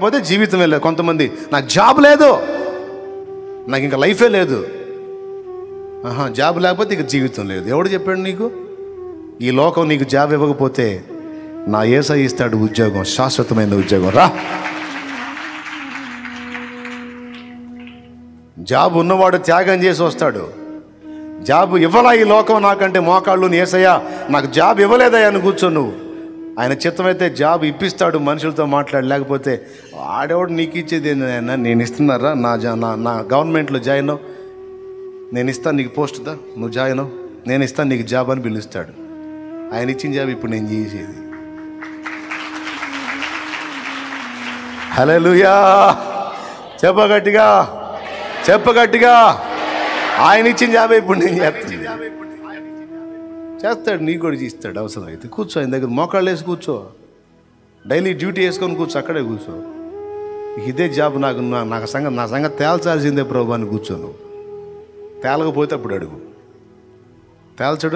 లేకపోతే జీవితమే లేదు కొంతమంది నాకు జాబ్ లేదు నాకు ఇంకా లైఫే లేదు ఆహా జాబ్ లేకపోతే ఇక జీవితం లేదు ఎవడు చెప్పాడు నీకు ఈ లోకం నీకు జాబ్ ఇవ్వకపోతే నా ఏసై ఇస్తాడు ఉద్యోగం శాశ్వతమైన ఉద్యోగం రా జాబ్ ఉన్నవాడు త్యాగం చేసి వస్తాడు జాబ్ ఇవ్వలా ఈ లోకం నాకంటే మోకాళ్ళు ఏసయ్యా నాకు జాబ్ ఇవ్వలేదయ్యా అని కూర్చో నువ్వు ఆయన చిత్తమైతే జాబ్ ఇప్పిస్తాడు మనుషులతో మాట్లాడి లేకపోతే ఆడేవాడు నీకు ఇచ్చేది ఏంటన్నా నేను ఇస్తున్నారా నా జా నా నా గవర్నమెంట్లో జాయిన్ అవ్వు నేను ఇస్తాను నీకు పోస్ట్ దా నువ్వు జాయిన్ అవ్వు నేను ఇస్తాను నీకు జాబ్ అని పిలుస్తాడు ఆయన ఇచ్చిన జాబ్ ఇప్పుడు నేను చేసేది హలోయా చెప్ప గట్టిగా చెప్ప గట్టిగా ఆయన ఇచ్చిన జాబే ఇప్పుడు నేను చేస్తాను చేస్తాడు నీకు కూడా ఇస్తాడు అవసరం అయితే కూర్చో ఆయన దగ్గర మోకాళ్ళు వేసి కూర్చో డైలీ డ్యూటీ వేసుకొని కూర్చో అక్కడే కూర్చో ఇదే జాబ్ నాకు నా- నాకు సంగతి నా సంగతి తేల్చాల్సిందే ప్రభు అని కూర్చో నువ్వు తేలకపోతే అప్పుడు అడుగు తేల్చడు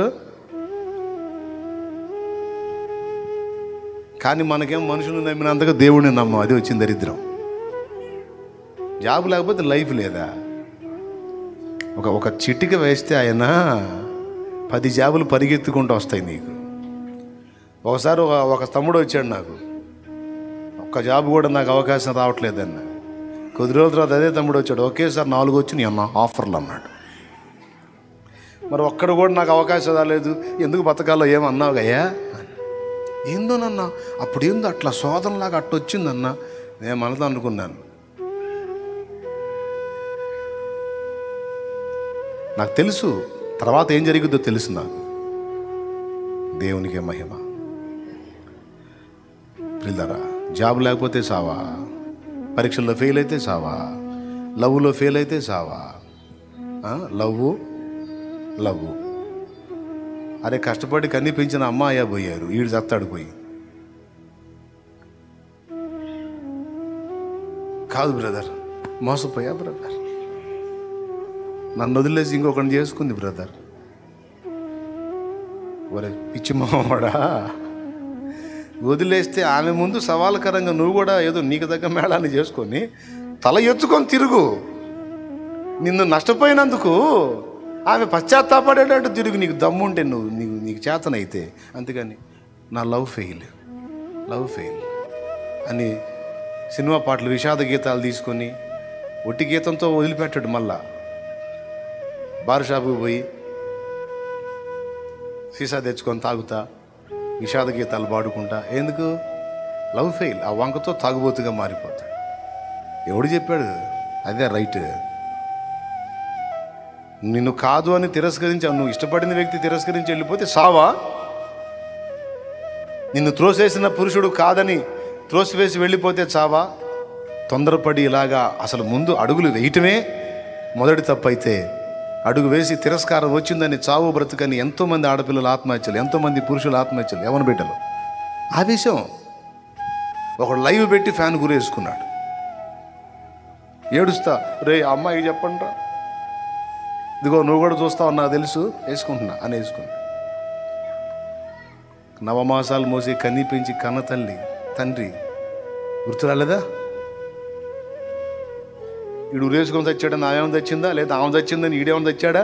కానీ మనకేం మనుషులు నమ్మినంతగా దేవుడిని నమ్మం అది వచ్చింది దరిద్రం జాబ్ లేకపోతే లైఫ్ లేదా ఒక ఒక చిటిక వేస్తే ఆయన పది జాబులు పరిగెత్తుకుంటూ వస్తాయి నీకు ఒకసారి ఒక ఒక తమ్ముడు వచ్చాడు నాకు ఒక్క జాబ్ కూడా నాకు అవకాశం రావట్లేదన్న కొద్ది రోజుల తర్వాత అదే తమ్ముడు వచ్చాడు ఒకేసారి నాలుగు వచ్చి నీ అన్న ఆఫర్లు అన్నాడు మరి ఒక్కడ కూడా నాకు అవకాశం రాలేదు ఎందుకు బతకాలో ఏమన్నావు అయ్యా ఏందోనన్నా అప్పుడు ఏందో అట్లా శోధనలాగా అట్ట వచ్చిందన్నా నేను మనతో అనుకున్నాను నాకు తెలుసు తర్వాత ఏం జరిగిద్దో తెలుసు నాకు దేవునికే మహిమ పిల్లరా జాబ్ లేకపోతే సావా పరీక్షల్లో ఫెయిల్ అయితే సావా లవ్లో ఫెయిల్ అయితే సావా ఆ, లవ్వు లవ్వు అరే కష్టపడి కన్ని పెంచిన అమ్మాయ పోయారు వీడు చత్తాడు పోయి కాదు బ్రదర్ మోసపోయా బ్రదర్ నన్ను వదిలేసి ఇంకొకరిని చేసుకుంది బ్రదర్ ఒరే పిచ్చి మావాడా వదిలేస్తే ఆమె ముందు సవాలకరంగా నువ్వు కూడా ఏదో నీకు తగ్గ మేళాన్ని చేసుకొని తల ఎత్తుకొని తిరుగు నిన్ను నష్టపోయినందుకు ఆమె పశ్చాత్తాపడేటట్టు తిరుగు నీకు దమ్ముంటే నువ్వు నీకు నీకు చేతనైతే అంతేగాని నా లవ్ ఫెయిల్ లవ్ ఫెయిల్ అని సినిమా పాటలు విషాద గీతాలు తీసుకొని ఒట్టి గీతంతో వదిలిపెట్టాడు మళ్ళా బార్ షాపుకి పోయి సీసా తెచ్చుకొని తాగుతా విషాద గీతాలు పాడుకుంటా ఎందుకు లవ్ ఫెయిల్ ఆ వంకతో తాగుబోతుగా మారిపోతాడు ఎవడు చెప్పాడు అదే రైట్ నిన్ను కాదు అని తిరస్కరించి నువ్వు ఇష్టపడిన వ్యక్తి తిరస్కరించి వెళ్ళిపోతే సావా నిన్ను త్రోసేసిన పురుషుడు కాదని త్రోసివేసి వెళ్ళిపోతే చావా తొందరపడి ఇలాగా అసలు ముందు అడుగులు వేయటమే మొదటి తప్పు అయితే అడుగు వేసి తిరస్కారం వచ్చిందని చావు బ్రతుకని ఎంతోమంది ఆడపిల్లలు ఆత్మహత్యలు ఎంతోమంది పురుషులు ఆత్మహత్యలు ఎవరి బిడ్డలు ఆవేశం ఒకడు లైవ్ పెట్టి ఫ్యాన్ గురేసుకున్నాడు ఏడుస్తా రే ఆ అమ్మాయికి చెప్పండి రా ఇదిగో నువ్వు కూడా చూస్తావు నాకు తెలుసు వేసుకుంటున్నా అని వేసుకున్నా నవమాసాలు మోసి కన్నీ పెంచి కన్న తల్లి తండ్రి గుర్తు రాలేదా ఈడు ఉరేసుకొని తెచ్చాడా నావేమో తెచ్చిందా లేదా ఆమె తెచ్చిందని ఈడేమో తెచ్చాడా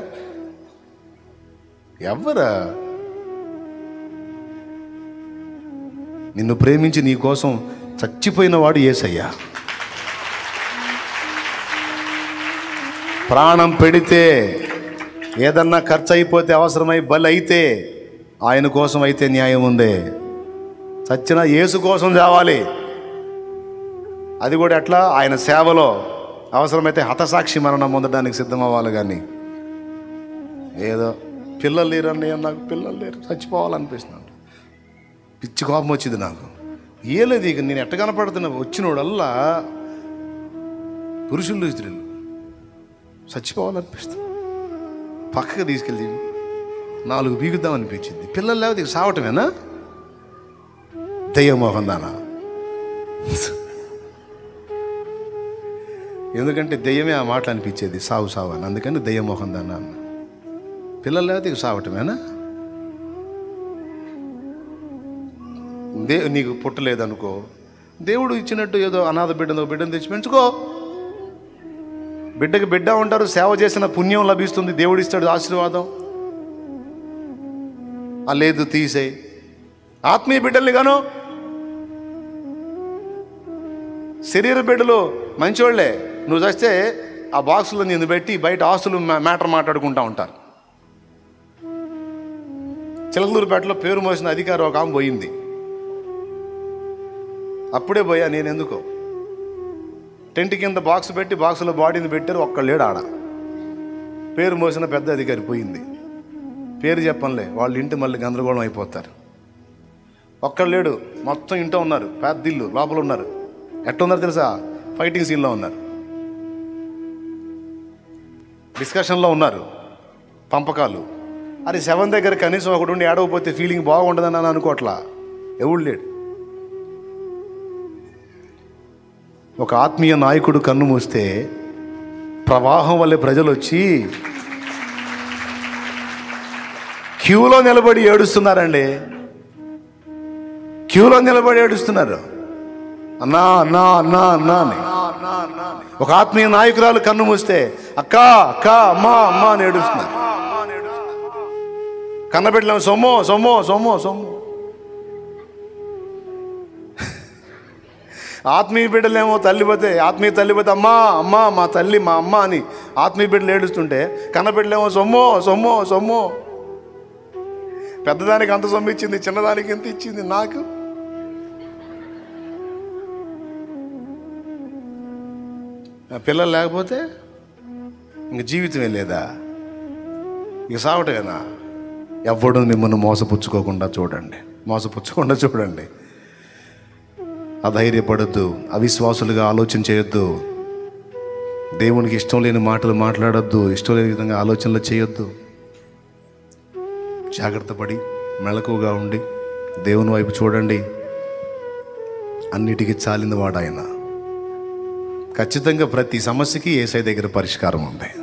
ఎవ్వరా నిన్ను ప్రేమించి నీ కోసం చచ్చిపోయిన వాడు ఏసయ్యా ప్రాణం పెడితే ఏదన్నా ఖర్చు అయిపోతే అవసరమై బలి అయితే ఆయన కోసం అయితే న్యాయం ఉందే చచ్చిన యేసు కోసం చావాలి అది కూడా ఎట్లా ఆయన సేవలో అవసరమైతే హతసాక్షి మరణం పొందడానికి సిద్ధమవ్వాలి కానీ ఏదో పిల్లలు లేరండి నాకు పిల్లలు లేరు చచ్చిపోవాలనిపిస్తున్నాడు పిచ్చి కోపం వచ్చింది నాకు ఏ లేదు ఇక నేను ఎట్ట కనపడుతున్నా వచ్చినోడల్లా పురుషులు స్త్రీలు చచ్చిపోవాలనిపిస్తుంది పక్కకు తీసుకెళ్ళి నాలుగు బీగుద్దాం అనిపించింది పిల్లలు లేకపోతే ఇక సావటమేనా దయ్యమోహం దానా ఎందుకంటే దెయ్యమే ఆ మాట అనిపించేది సావు సావు అని అందుకని దెయ్యమోహం దానా అన్న పిల్లలు లేకపోతే ఇక సావటమేనా దే నీకు పుట్టలేదనుకో దేవుడు ఇచ్చినట్టు ఏదో అనాథ బిడ్డను బిడ్డను తెచ్చి పెంచుకో బిడ్డకి బిడ్డ ఉంటారు సేవ చేసిన పుణ్యం లభిస్తుంది దేవుడు ఇస్తాడు ఆశీర్వాదం ఆ లేదు తీసేయి ఆత్మీయ బిడ్డల్ని గాను శరీర బిడ్డలు మంచోళ్లే నువ్వు చస్తే ఆ బాక్సులో నేను పెట్టి బయట ఆస్తులు మ్యాటర్ మాట్లాడుకుంటా ఉంటారు చిలకలూరుపేటలో పేరు మోసిన అధికారి ఒక ఆమె పోయింది అప్పుడే పోయా నేను ఎందుకో టెంట్ కింద బాక్స్ పెట్టి బాక్సులో బాడీని పెట్టారు ఒక్క లేడు ఆడ పేరు మోసిన పెద్ద అధికారి పోయింది పేరు చెప్పంలే వాళ్ళ ఇంటి మళ్ళీ గందరగోళం అయిపోతారు ఒక్కడు లేడు మొత్తం ఇంట్లో ఉన్నారు పెద్ద ఇల్లు లోపల ఉన్నారు ఎట్టున్నారు తెలుసా ఫైటింగ్ సీన్లో ఉన్నారు డిస్కషన్లో ఉన్నారు పంపకాలు అరే సెవెన్ దగ్గర కనీసం ఒకటి ఉండి ఏడవపోతే ఫీలింగ్ బాగుంటుందని అని అనుకోవట్లా ఎవడు లేడు ఒక ఆత్మీయ నాయకుడు కన్ను మూస్తే ప్రవాహం వల్లే ప్రజలు వచ్చి క్యూలో నిలబడి ఏడుస్తున్నారండి క్యూలో నిలబడి ఏడుస్తున్నారు అన్నా అన్నా అన్నా అన్నా అని ఒక ఆత్మీయ నాయకురాలు కన్ను మూస్తే అక్క అక్క అమ్మా అమ్మా అని ఏడుస్తున్నారు కన్నబెట్టలేము సొమ్ము సొమ్ము సొమ్ము సొమ్ము ఆత్మీయ బిడ్డలేమో తల్లి పోతే ఆత్మీయ తల్లి పోతే అమ్మా అమ్మా మా తల్లి మా అమ్మ అని ఆత్మీయ బిడ్డలు ఏడుస్తుంటే కన్నబిడ్డలేమో సొమ్ము సొమ్ము సొమ్ము పెద్దదానికి అంత సొమ్ము ఇచ్చింది చిన్నదానికి ఎంత ఇచ్చింది నాకు ఆ పిల్లలు లేకపోతే ఇంక జీవితమే లేదా ఇక సావటమేనా ఎవడు మిమ్మల్ని మోసపుచ్చుకోకుండా చూడండి మోసపుచ్చకుండా చూడండి అధైర్యపడద్దు అవిశ్వాసులుగా ఆలోచన చేయొద్దు దేవునికి ఇష్టం లేని మాటలు మాట్లాడొద్దు ఇష్టం లేని విధంగా ఆలోచనలు చేయొద్దు జాగ్రత్త పడి మెలకుగా ఉండి దేవుని వైపు చూడండి అన్నిటికీ చాలిన వాడు ఆయన ఖచ్చితంగా ప్రతి సమస్యకి ఏసై దగ్గర పరిష్కారం ఉంది